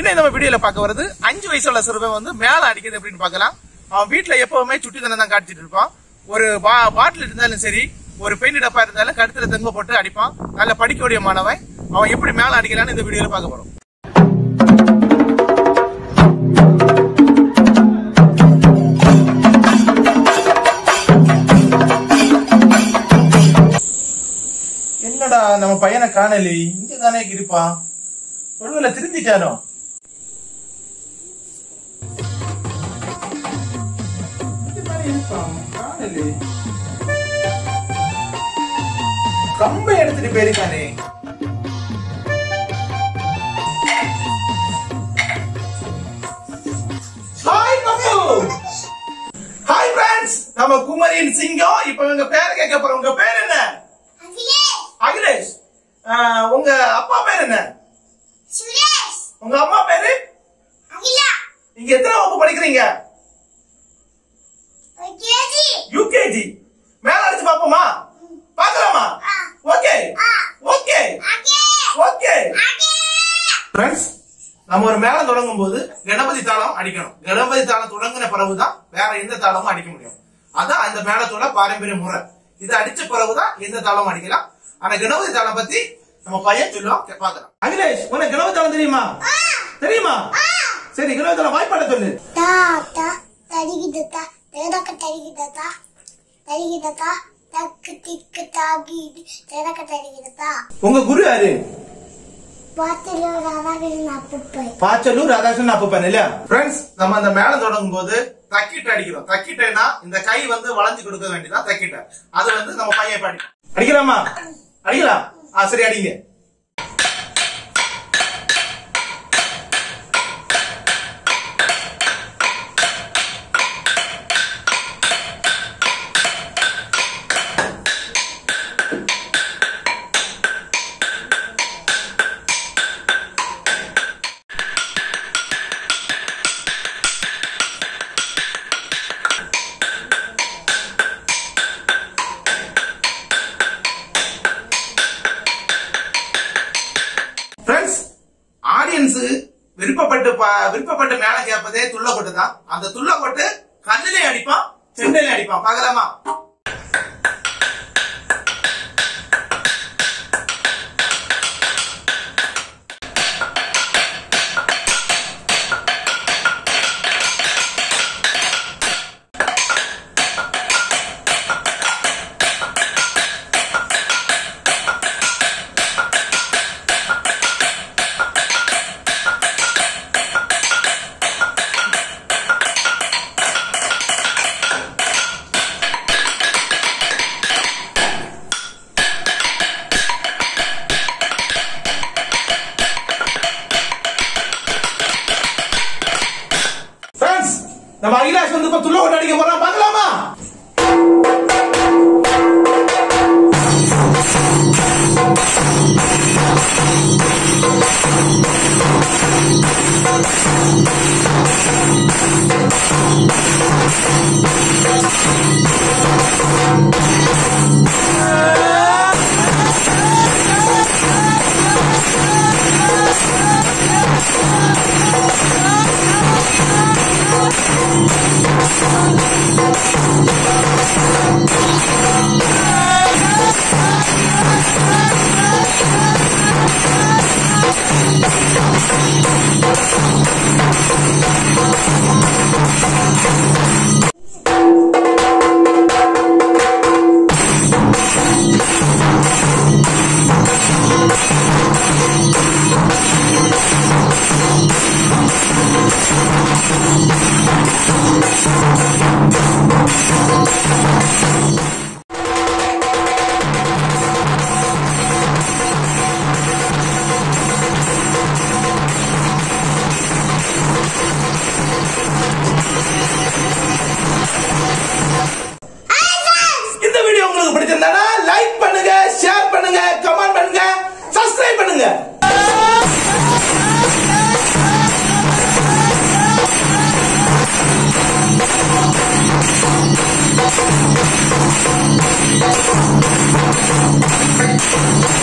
இன்னும் நம்ம வீடியோல பார்க்க வருது அஞ்சு வயசுள்ள சிறுவன் வந்து மேல அடிக்கிறது எப்படின்னு பார்க்கலாம் அவன் வீட்டுல எப்பவுமே சுட்டி தனம் தான் காட்டிட்டு இருப்பான் ஒரு பா- பாட்டில் இருந்தாலும் சரி ஒரு பெயிண்ட் டப்பா இருந்தாலும் கழுத்துல தொங்க போட்டு அடிப்பான் நல்ல படிக்கக்கூடிய மாணவன் அவன் எப்படி மேல அடிக்கலாம்னு இந்த வீடியோல பார்க்க போறோம் என்னடா நம்ம பையனை காணலி இங்க தானே இருப்பான் ஒருவேளை திருந்திட்டானோ இங்க தானே இருப்பான், காணலே. கம்பை எடுத்துட்டு போயிருக்கானே ஹாய் பப்பு ஹாய் ஃப்ரெண்ட்ஸ் நம்ம குமரியின் சிங்கம் இப்ப உங்க பேரை கேட்க போறோம் உங்க பேர் என்ன அகிலேஷ் அகிலேஷ் ஆஹ், உங்க அப்பா பேர் என்ன சுரேஷ் உங்க அம்மா பேரு அகிலா நீங்க எத்தனை வகுப்பு படிக்கிறீங்க கேஜி யூகேஜி மேல அடிச்சு பாப்போமா பாக்கலாமா ஆ. ஓகே ஆ. ஓகே அகே ஓகே அகே ஃப்ரெண்ட்ஸ் நம்ம ஒரு மேளம் தொடங்கும் போது கணபதி தாளம் அடிக்கணும் கணபதி தாளம் தொடங்கின பிறகுதான் வேற எந்த தாளமும் அடிக்க முடியும் அதான் அந்த மேளத்தோட பாரம்பரிய முறை இது அடிச்ச பிறகுதான் எந்த தாளமும் அடிக்கலாம் ஆனா கணபதி தாளம் பத்தி நம்ம பையன் சொல்லுவோம் கே- பார்க்கலாம் அகிலேஷ் உனக்கு கணபதி தாளம் தெரியுமா தெரியுமா சரி கணபதி தாளம் வாய்ப்பாட சொல்லு தா தா தரிகிததா தேதக்க தரிகிததா தரிகிததா தக்கு திக்கு தாகி தேதக்க தரிகிததா உங்க குரு யாரு பாத்திலோ ராதாகிருஷ்ணன் அப்புப்பை பாச்சலூர் ராதாகிருஷ்ணன் அப்பப்பன் இல்லையா ஃப்ரெண்ட்ஸ் நம்ம அந்த மேளம் தொடங்கும் போது தக்கிட்ட அடிக்கிறோம் தக்கிட்டேன்னா இந்த கை வந்து வளைஞ்சு கொடுக்க வேண்டியதான் தக்கிட்ட அது வந்து நம்ம பையன் இப்ப அடிக்கும் அடிக்கலாமா அடிக்கலாம் ஆ சரி அடிங்க ஃப்ரெண்ட்ஸ் ஆடியன்ஸ் விருப்பப்பட்டு பா- விருப்பப்பட்டு மேல கேட்பதே துள்ள கொட்டு தான் அந்த துள்ள கொட்டு கல்லிலே அடிப்பான் செண்டையிலே அடிப்பான் பார்க்கலாமா ஃப்ரெண்ட்ஸ் நம்ம அகிலாஷ் வந்து இப்ப துள்ள கொட்டு அடிக்க போறான் பார்க்கலாமா இந்த வீடியோ உங்களுக்கு பிடிச்சிருந்தா லைக் பண்ணுங்க ஷேர் பண்ணுங்க கமெண்ட் பண்ணுங்க சப்ஸ்கிரைப் பண்ணுங்க Thank